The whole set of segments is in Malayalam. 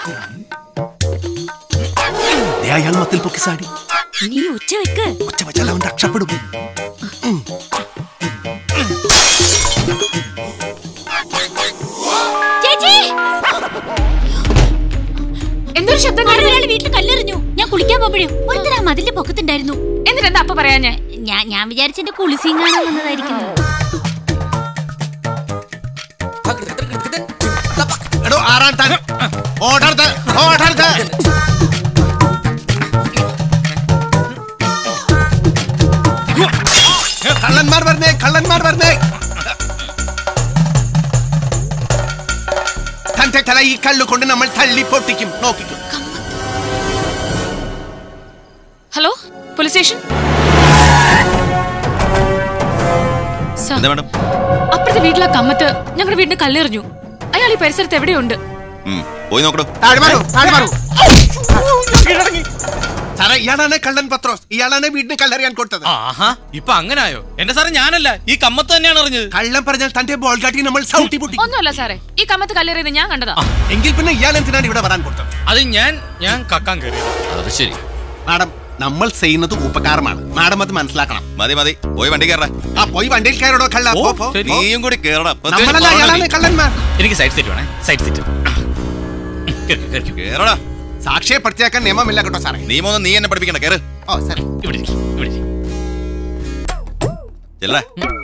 ദേ അയാൾ മത്തിൽ പൊക്കി സാടി നീ ഉച്ച വെക്ക് ഒച്ച വെച്ചാൽ അവൻ രക്ഷപ്പെടും ചേച്ചി എന്തൊരു ശബ്ദം അവിടെ ഒരാൾ വീട്ടിൽ കല്ലെറിഞ്ഞു ഞാൻ കുളിക്കാൻ പോകുമ്പോഴും ഒരുത്തരാ മതിന്റെ പൊക്കത്തുണ്ടായിരുന്നു എന്നിട്ട് എന്താ അപ്പൊ പറയാ ഞാൻ ഞാൻ ഞാൻ വിചാരിച്ചെന്റെ കുളിസിയും കാണാൻ വന്നതായിരിക്കും എടോ ആറാം താൻ ഓർഡർ ഓർഡർ കള്ളന്മാർ വരുന്നേ കള്ളന്മാർ വരുന്നേ തന്റെ തല ഈ കല്ല് കൊണ്ട് നമ്മൾ തള്ളി പൊട്ടിക്കും നോക്കിക്കും ഹലോ പോലീസ് സ്റ്റേഷൻ സർ, എന്താ മാഡം അപ്പുറത്തെ വീട്ടിലെ കമ്മത്ത് ഞങ്ങളുടെ വീടിന്റെ കല്ലെറിഞ്ഞു അയാൾ ഈ പരിസരത്ത് എവിടെയുണ്ട് ഉം, പോയി നോക്കടോ താഴെ മാറൂ താഴെ മാറൂ സാറേ ഇയാളാണ് കള്ളൻ പത്രോസ് ഇയാളാണ് വീടിന് കല്ലെറിയാൻ കൊടുത്തത് ആഹാ ഇപ്പൊ അങ്ങനായോ എന്റെ സാറേ ഞാനല്ല ഈ കമ്മത്ത് തന്നെയാണ് അറിഞ്ഞത് കള്ളം പറഞ്ഞാൽ തന്റെ ബോൾ കാട്ടി നമ്മൾ സൗട്ടി പൊട്ടി ഒന്നുമല്ല സാറേ ഈ കമ്മത്ത് കല്ലെറിയുന്നത് ഞാൻ കണ്ടതാ എങ്കിൽ പിന്നെ ഇയാൾ എന്തിനാണ് ഇവിടെ വരാൻ കൊടുത്തത് അത് ഞാൻ ഞാൻ കക്കാൻ കയറിയത് അത് ശരി മാഡം നമ്മൾ ചെയ്യുന്നത് ഉപകാരമാണ് മാഡം അത് മനസ്സിലാക്കണം മതി മതി പോയി വണ്ടി കയറ ആ പോയി വണ്ടിയിൽ കയറടോ കള്ള ഓ, പോ, പോ. ശരി. നീയും കൂടി കേറടാ നമ്മളല്ല അയാളാണ് കള്ളന്മാർ എനിക്ക് സൈഡ് സീറ്റ് വേണേ സൈഡ് സീറ്റ് കേറടാ സാക്ഷിയെ പഠിച്ചാക്കാൻ നിയമമില്ല കേട്ടോ സാറേ നിയമൊന്നും നീ എന്നെ പഠിപ്പിക്കണ്ട കേറ് ഓ സാറേ ഇവിടെ ഇരിക്ക്, ഇവിടെ ഇരിക്ക്. ചെല്ലേ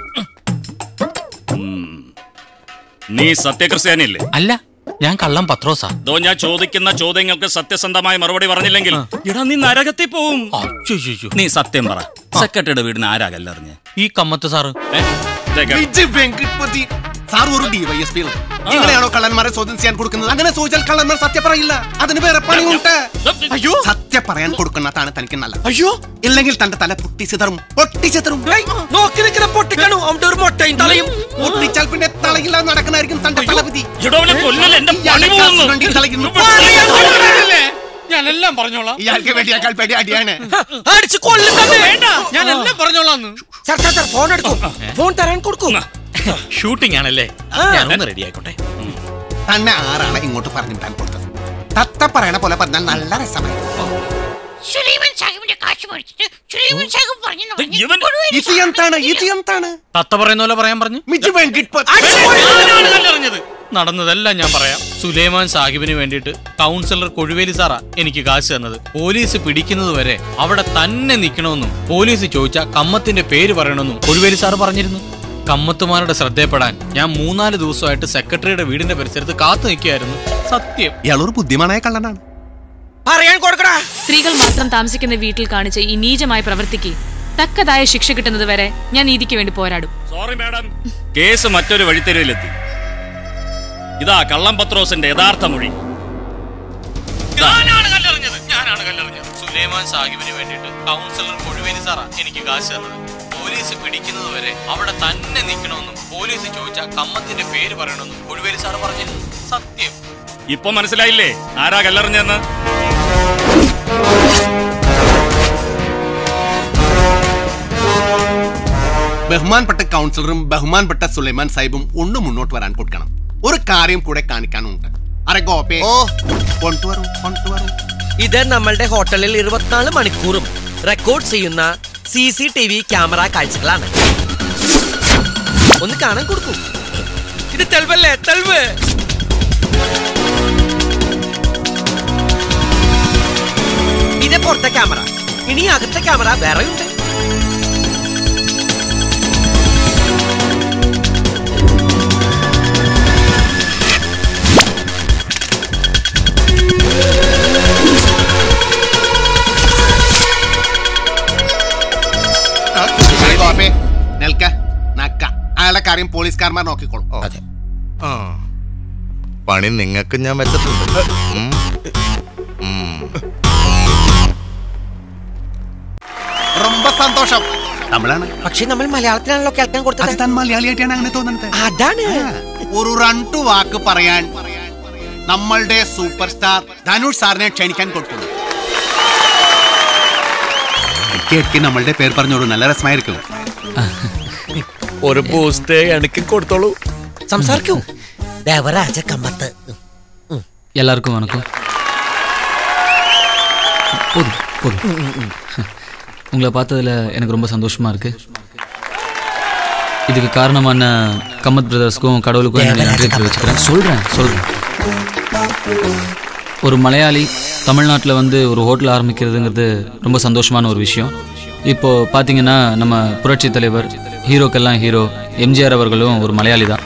നീ സത്യക്രിസ്ത്യാനിയല്ലേ അല്ല ഞാൻ കള്ളം പത്രോസാ ദോ ഞാൻ ചോദിക്കുന്ന ചോദ്യങ്ങൾക്ക് സത്യസന്ധമായ മറുപടി പറഞ്ഞില്ലെങ്കിൽ എടാ നീ നരകത്തിൽ പോവും അയ്യോ നീ സത്യം പറ സെക്രട്ടറിയുടെ വീടിന് ആരാ കല്ലെറിഞ്ഞ് ഈ കമ്മത്ത് സാറ് ഏ? ദേ കേട്ടോ. വിജയ് വെങ്കിട്പതി സാർ ഒരു ഡിവൈഎസ്പി ഇങ്ങനെയാണോ കള്ളന്മാരെ ചോദ്യം ചെയ്യാൻ കൊടുക്കുന്നത് അങ്ങനെ ചോദിച്ചാൽ കള്ളന്മാർ സത്യം പറയില്ല അതിന് വേറെ പണിയുണ്ട് അയ്യോ സത്യം പറയാൻ കൊടുക്കുന്നതാണ് തനിക്ക് നല്ലത് അയ്യോ ഇല്ലെങ്കിൽ തന്റെ തല പൊട്ടിച്ചിതറും പൊട്ടിച്ചിതറും നോക്കി നിൽക്കുന്ന പൊട്ടിക്കണു അവിടെ ഒരു മുട്ടയും തലയും പൊട്ടിച്ചാൽ പിന്നെ തലയില്ലാതെ നടക്കണായിരിക്കും തന്റെ തലവിധി എടോ, അവനെ കൊല്ലല്ലേ, എന്റെ ഇയാളെ പണി പോകുന്നു. കാശുകൊണ്ടി തലയ്ക്കുന്നു. ഞാനെല്ലാം പറഞ്ഞോളാം ഇയാൾക്ക് വേണ്ടിയേക്കാൾ പേടി അടിയാണ് അടിച്ച് കൊല്ലും തന്നെ വേണ്ട ഞാനെല്ലാം പറഞ്ഞോളാം സാർ സാർ സാർ ഫോൺ എടുക്കൂ ഫോൺ തരാൻ കൊടുക്കൂ ഷൂട്ടിംഗ് ആണല്ലേ ഞാനൊന്ന് റെഡി ആയിക്കോട്ടെ തന്നെ ആരാണ് ഇങ്ങോട്ട് പറഞ്ഞു വിടാൻ കൊടുത്തത് തത്ത പറയണ പോലെ പറഞ്ഞാൽ നല്ല രസമായി സുലൈമാൻ സാഹിബിന്റെ കാശ് മേടിച്ചിട്ട് സുലൈമാൻ സാഹിബ് പറഞ്ഞു ഇവൻ ഇത് എന്താണ് ഇത് എന്താണ് തത്ത പറയുന്ന പോലെ പറയാൻ പറഞ്ഞു മിജു വെങ്കിട്പതി ഞാനാണ് കല്ലെറിഞ്ഞത് നടന്നതെല്ലാം ഞാൻ പറയാം സുലൈമാൻ സാഹിബിന് വേണ്ടിയിട്ട് കൗൺസിലർ കൊഴുവേലി സാറാ എനിക്ക് കാശ് തന്നത് പോലീസ് പിടിക്കുന്നത് വരെ അവിടെ തന്നെ നിൽക്കണമെന്നും പോലീസ് ചോദിച്ച കമ്മത്തിന്റെ പേര് പറയണമെന്നും കൊഴുവേലി സാറ് പറഞ്ഞിരുന്നു കമ്മത്തുമാരുടെ ശ്രദ്ധയപ്പെടാൻ ഞാൻ മൂന്നാല് ദിവസമായിട്ട് സെക്രട്ടറിയുടെ വീടിന്റെ പരിസരത്ത് കാത്തു നിൽക്കുകയായിരുന്നു സത്യം ഇയാളൊരു ബുദ്ധിമാനായ കള്ളനാണ് അറിയാൻ കൊടുക്കടാ സ്ത്രീകൾ മാത്രം താമസിക്കുന്ന വീട്ടിൽ കാണിച്ച ഈ നീചമായ പ്രവൃത്തിക്ക് തക്കതായ ശിക്ഷ കിട്ടുന്നത് വരെ ഞാൻ നീതിക്ക് വേണ്ടി പോരാടും സോറി മാഡം കേസ് മറ്റൊരു വഴിത്തെരുവിലെത്തി ഇതാ കള്ളം പത്രോസിന്റെ യഥാർത്ഥ മൊഴി ഞാനാണ് കല്ലെറിഞ്ഞത് ഞാനാണ് കല്ലെറിഞ്ഞത് സുലൈമാൻ സാഹിബിന് വേണ്ടിയിട്ട് കൗൺസിലർ കൊഴുവേലി സാറാ എനിക്ക് കാശ് തന്നത് പോലീസ് പിടിക്കുന്നത് വരെ അവിടെ തന്നെ നിൽക്കണമെന്നും പോലീസ് ചോദിച്ച കമ്മത്തിന്റെ പേര് പറയണമെന്നും കൊഴുവേലി സാറ് പറഞ്ഞിരുന്നു സത്യം ഇപ്പൊ മനസ്സിലായില്ലേ ആരാ കല്ലെറിഞ്ഞെന്ന് ബഹുമാൻപ്പെട്ട കൗൺസിലറും ബഹുമാൻപ്പെട്ട സുലൈമാൻ സാഹിബും ഒന്ന് മുന്നോട്ട് വരാൻ കൊടുക്കണം ഒരു കാര്യം കൂടെ കാണിക്കാനുണ്ട് അരെ ഗോപേ ഓ കൊണ്ടുവരൂ കൊണ്ടുവരൂ ഇത് നമ്മളുടെ ഹോട്ടലിൽ ഇരുപത്തിനാല് മണിക്കൂറും റെക്കോർഡ് ചെയ്യുന്ന C C T V camera കാഴ്ചകളാണ് ഒന്ന് കാണാൻ കൊടുക്കൂ ഇത് തെളിവല്ലേ തെളിവ് ഇത് പുറത്തെ ക്യാമറ ഇനി അകത്തെ ക്യാമറ വേറെ ഉണ്ട് അരെ ഗോപേ നിൽക്ക നക്ക അയാളുടെ കാര്യം പോലീസുകാരന്മാർ നോക്കിക്കോളും ആ പണി നിങ്ങൾക്ക് ഞാൻ വെച്ചിട്ടുണ്ട് ഉം. ഉം. ரொம்ப സന്തോഷം തമിഴാണ് പക്ഷെ നമ്മൾ മലയാളത്തിലാണല്ലോ കേൾക്കാൻ അത് കൊടുത്തത് താൻ മലയാളിയായിട്ടാണ് അങ്ങനെ തോന്നുന്നത് അതാണ് ആ, ഒരു രണ്ടു വാക്ക് പറയാൻ നമ്മളുടെ സൂപ്പർ സ്റ്റാർ ധനുഷ് സാറിനെ ക്ഷണിക്കാൻ കൊടുക്കുന്നു കേട്ടി നമ്മളുടെ പേര് പറഞ്ഞോളൂ നല്ല രസമായിരിക്കും ഒരു ബൂസ്റ്റ് എനിക്ക് കൊടുത്തോളൂ സംസാരിക്കൂ ദേവരാജ കമ്മത്ത് எல்லாருக்கும் வணக்கம் போதும் போதும் உங்களை பார்த்ததுல எனக்கு ரொம்ப சந்தோஷமா இருக்கு இதுக்கு காரணமான கம்மத் பிரதர்ஸ்க்கும் கடவுளுக்கும் என்னுடைய நன்றி தெரிவிச்சுக்கிறேன் சொல்றேன் சொல்றேன் ஒரு மலையாளி தமிழ்நாட்டில் வந்து ஒரு ஹோட்டல் ஆரம்பிக்கிறதுங்கிறது ரொம்ப சந்தோஷமான ஒரு விஷயம் இப்போ பார்த்தீங்கன்னா நம்ம புரட்சி தலைவர் ஹீரோக்கெல்லாம் ஹீரோ எம்ஜிஆர் அவர்களும் ஒரு மலையாளி தான்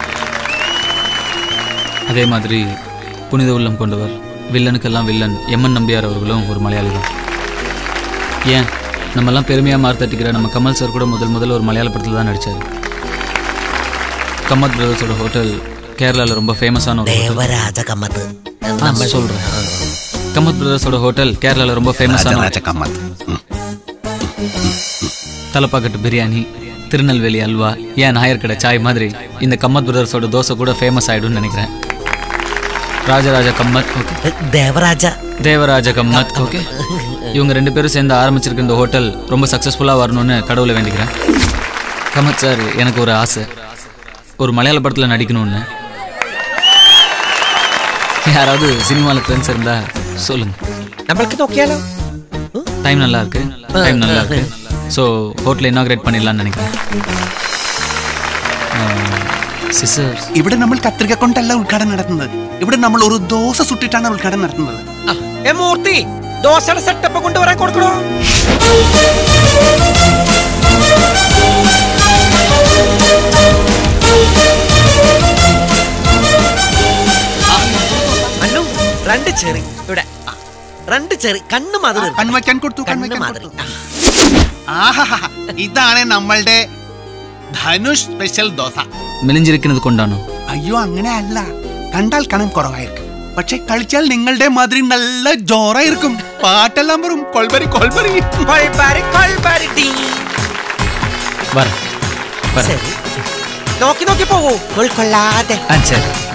அதே மாதிரி புனித உள்ளம் கொண்டவர் வில்லனுக்கெல்லாம் வில்லன் எம்என் நம்பியார் அவர்களும் ஒரு மலையாளி தான் ஏன் நம்மெல்லாம் பெருமையாக மார்த்தட்டிக்கிற நம்ம கமல் சார் கூட முதல் முதல்ல ஒரு மலையாள படத்தில் தான் நடித்தார் கம்மத் பிரதர்ஸோட ஹோட்டல் கேரளாவில் ரொம்ப ஃபேமஸான ஒரு hotel. ദേവരാജ കമ്മത്ത് ஆ, சொல்றேன் கம்மத் பிரதர்ஸோட ஹோட்டல் கேரளாவில் ரொம்ப ஃபேமஸான രാജ കമ്മത്ത് ഉം. தலப்பாக்கட்டு பிரியாணி திருநெல்வேலி அல்வா ஏன் நாயர்கடை சாய் மாதிரி இந்த கம்மத் பிரதர்ஸோட தோசை கூட ஃபேமஸ் ஆயிடும்னு நினைக்கிறேன் ராஜராஜ கம்மத் ஓகே ദേവരാജ தேவராஜ கம்மத் ஓகே இவங்க ரெண்டு பேரும் சேர்ந்து ஆரம்பிச்சிருக்க இந்த ஹோட்டல் ரொம்ப சக்ஸஸ்ஃபுல்லாக வரணும்னு கடவுளை வேண்டிக்கிறேன் கமத் சார் எனக்கு ஒரு ஆசை ஒரு மலையாள படத்தில் நடிக்கணும்னு யாராவது சினிமாவில் ஃப்ரெண்ட்ஸ் இருந்தா சொல்லுங்க നമ്മൾക്ക് നോക്കിയാലോ டைம் நல்லா இருக்கு டைம் நல்லா இருக்கு ஸோ ஹோட்டலை இனாகிரேட் பண்ணிடலாம்னு நினைக்கிறேன் സിസ്റ്റർ ഇവിടെ നമ്മൾ കത്രിക കൊണ്ടല്ല ഉദ്ഘാടനം നടത്തുന്നത് ഇവിടെ നമ്മൾ ഒരു ദോശ സുട്ടിട്ടാണ് ഉദ്ഘാടനം നടത്തുന്നത് ആ, ഏ മൂർത്തി ദോശയുടെ സെറ്റപ്പ് കൊണ്ടുവരാൻ കൊടുക്കണോ ആ, അന്നു രണ്ട് ചെറി ഇവിടെ ആ, രണ്ട് ചെറി കണ്ണ് മാതിരി കൺവയ്ക്കാൻ കൊടുത്തു കണ്ണ് കൺവയ്ക്കാൻ മാതിരി കൊടുത്തു ആഹാ ഇതാണ് നമ്മളുടെ ധനുഷ് സ്പെഷ്യൽ ദോശ മെലിഞ്ചിരിക്കുന്നത് കൊണ്ടാണോ അയ്യോ അങ്ങനെ അല്ല കണ്ടാൽ കണം കുറവായിരിക്കും പക്ഷെ കളിച്ചാൽ നിങ്ങളുടെ മാതിരി നല്ല ജോറായിരിക്കും പാട്ടെല്ലാം വരും കൊൾബരി കൊൾബരി കൊൾബാരി കൊൾബാരി ടീ. வரேன் வரேன் ശരി നോക്കി നോക്കി പോകൂ ഉൾക്കൊള്ളാതെ ஆ சரி